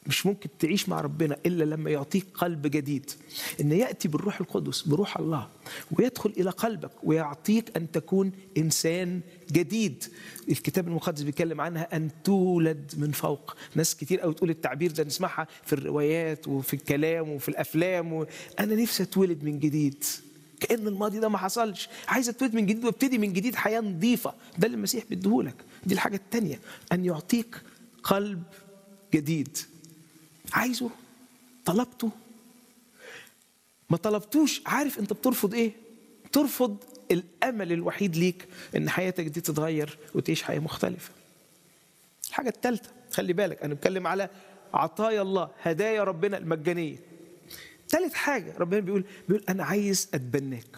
مش ممكن تعيش مع ربنا الا لما يعطيك قلب جديد ان ياتي بالروح القدس بروح الله ويدخل الى قلبك ويعطيك ان تكون انسان جديد الكتاب المقدس بيتكلم عنها ان تولد من فوق ناس كتير قوي تقول التعبير ده نسمعها في الروايات وفي الكلام وفي الافلام و... انا نفسي اتولد من جديد كان الماضي ده ما حصلش عايز اتولد من جديد وابتدي من جديد حياه نظيفه ده اللي المسيح بيديهولك دي الحاجه الثانيه ان يعطيك قلب جديد عايزه طلبته ما طلبتوش عارف انت بترفض ايه ترفض الامل الوحيد ليك ان حياتك دي تتغير وتعيش حياه مختلفه الحاجه الثالثه خلي بالك انا بتكلم على عطايا الله هدايا ربنا المجانيه ثالث حاجه ربنا بيقول بيقول انا عايز اتبناك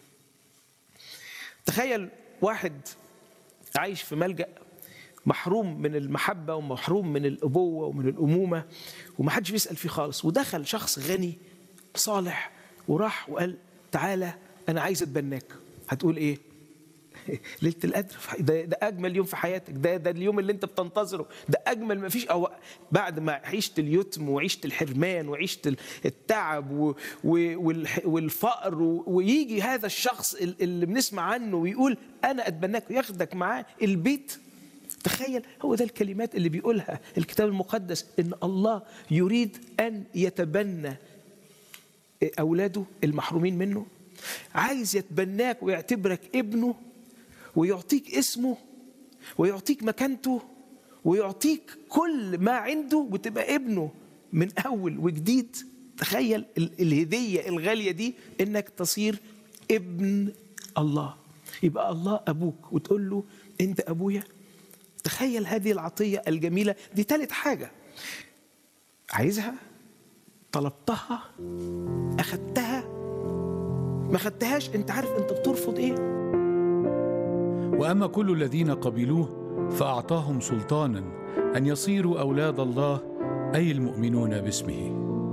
تخيل واحد عايش في ملجأ محروم من المحبة ومحروم من الأبوة ومن الأمومة ومحدش بيسأل فيه خالص ودخل شخص غني صالح وراح وقال تعالى أنا عايز أتبناك هتقول إيه؟ ليلة القدر ده, ده أجمل يوم في حياتك ده ده اليوم اللي أنت بتنتظره ده أجمل ما فيش أو بعد ما عشت اليتم وعشت الحرمان وعشت التعب و و والفقر ويجي هذا الشخص اللي بنسمع عنه ويقول أنا أتبناك وياخدك معاه البيت تخيل هو ده الكلمات اللي بيقولها الكتاب المقدس ان الله يريد ان يتبنى اولاده المحرومين منه عايز يتبناك ويعتبرك ابنه ويعطيك اسمه ويعطيك مكانته ويعطيك كل ما عنده وتبقى ابنه من اول وجديد تخيل الهديه الغاليه دي انك تصير ابن الله يبقى الله ابوك وتقول له انت ابويا تخيل هذه العطية الجميلة دي ثالث حاجة عايزها طلبتها أخدتها ما خدتهاش أنت عارف أنت بترفض إيه واما كل الذين قبلوه فاعطاهم سلطانا ان يصيروا اولاد الله اي المؤمنون باسمه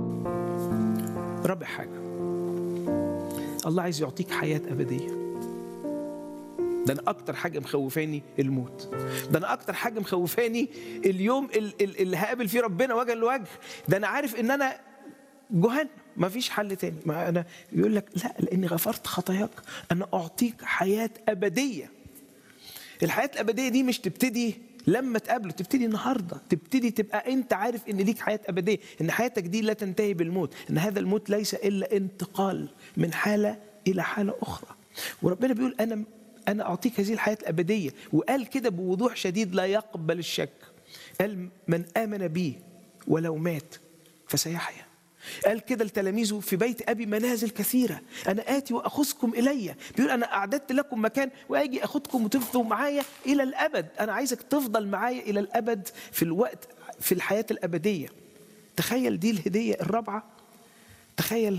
رابع حاجة الله عايز يعطيك حياة أبدية ده انا اكتر حاجه مخوفاني الموت ده انا اكتر حاجه مخوفاني اليوم اللي هقابل فيه ربنا وجها لوجه ده انا عارف ان انا جهنم ما فيش حل تاني ما انا يقول لك لا لاني غفرت خطاياك انا اعطيك حياه ابديه الحياه الابديه دي مش تبتدي لما تقابله تبتدي النهارده تبتدي تبقى انت عارف ان ليك حياه ابديه ان حياتك دي لا تنتهي بالموت ان هذا الموت ليس الا انتقال من حاله الى حاله اخرى وربنا بيقول انا أنا أعطيك هذه الحياة الأبدية وقال كده بوضوح شديد لا يقبل الشك قال من آمن بي ولو مات فسيحيا قال كده لتلاميذه في بيت أبي منازل كثيرة أنا آتي وأخذكم إلي بيقول أنا أعددت لكم مكان وأجي أخذكم وتفضلوا معايا إلى الأبد أنا عايزك تفضل معايا إلى الأبد في الوقت في الحياة الأبدية تخيل دي الهدية الرابعة تخيل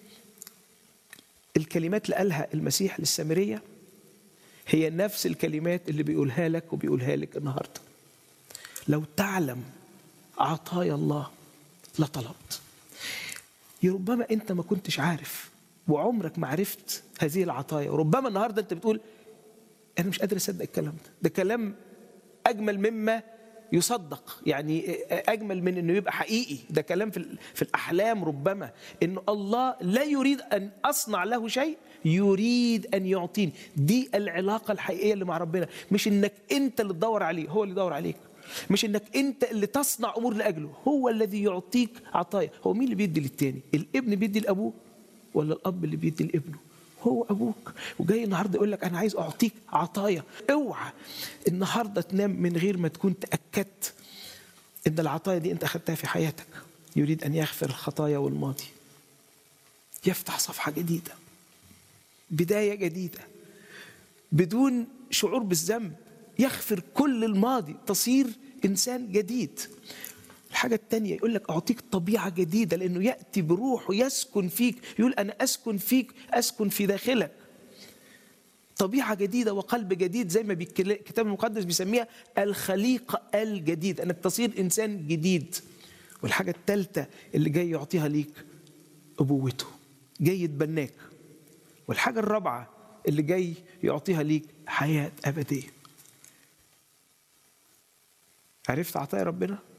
الكلمات اللي قالها المسيح للسامريه هي نفس الكلمات اللي بيقولها لك وبيقولها لك النهارده لو تعلم عطايا الله لطلبت ربما انت ما كنتش عارف وعمرك ما عرفت هذه العطايا وربما النهارده انت بتقول انا مش قادر اصدق الكلام ده ده كلام اجمل مما يصدق يعني اجمل من انه يبقى حقيقي ده كلام في في الاحلام ربما ان الله لا يريد ان اصنع له شيء يريد ان يعطيني دي العلاقه الحقيقيه اللي مع ربنا مش انك انت اللي تدور عليه هو اللي يدور عليك مش انك انت اللي تصنع امور لاجله هو الذي يعطيك عطايا هو مين اللي بيدي للتاني الابن بيدي لابوه ولا الاب اللي بيدي لابنه هو ابوك وجاي النهارده يقول لك انا عايز اعطيك عطايا اوعى النهارده تنام من غير ما تكون تاكدت ان العطايا دي انت اخذتها في حياتك يريد ان يغفر الخطايا والماضي يفتح صفحه جديده بدايه جديده بدون شعور بالذنب يغفر كل الماضي تصير انسان جديد الحاجة التانية يقول لك أعطيك طبيعة جديدة لأنه يأتي بروحه يسكن فيك يقول أنا أسكن فيك أسكن في داخلك طبيعة جديدة وقلب جديد زي ما الكتاب المقدس بيسميها الخليقة الجديد أنك تصير إنسان جديد والحاجة الثالثة اللي جاي يعطيها ليك أبوته جاي يتبناك والحاجة الرابعة اللي جاي يعطيها ليك حياة أبدية عرفت عطايا ربنا؟